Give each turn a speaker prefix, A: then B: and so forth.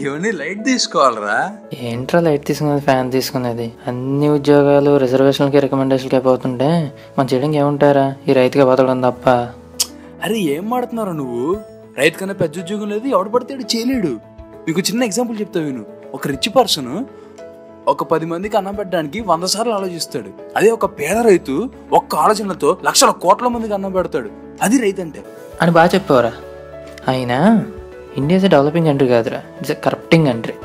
A: ఇవన్నీ లైట్ తీసుకోవాలరా
B: ఏంట్రా లైట్ తీసుకునేది ఫ్యాన్ తీసుకునేది అన్ని ఉద్యోగాలు రిజర్వేషన్లకి రికమెండేషన్లకి అయిపోతుంటే మనం చేయడానికి ఏముంటారా ఈ రైతుగా బతకడం తప్ప
A: అరే ఏం మాడుతున్నారా నువ్వు రైతు కన్నా పెద్ద ఉద్యోగం లేదు ఎవడు పడితే వాడు చేయలేడు మీకు చిన్న ఎగ్జాంపుల్ చెప్తా విను ఒక రిచ్ పర్సన్ ఒక పది మందికి అన్నం పెట్టడానికి వంద సార్లు ఆలోచిస్తాడు అదే ఒక పేద రైతు ఒక్క ఆలోచనలతో లక్షల కోట్ల మందికి అన్నం పెడతాడు అది రైతు అంటే
B: అని బాగా చెప్పేవారా అయినా ఇండియా ఇస్ డెవలపింగ్ కంట్రీ కాదురా ఇట్స్ కరప్టింగ్ కంట్రీ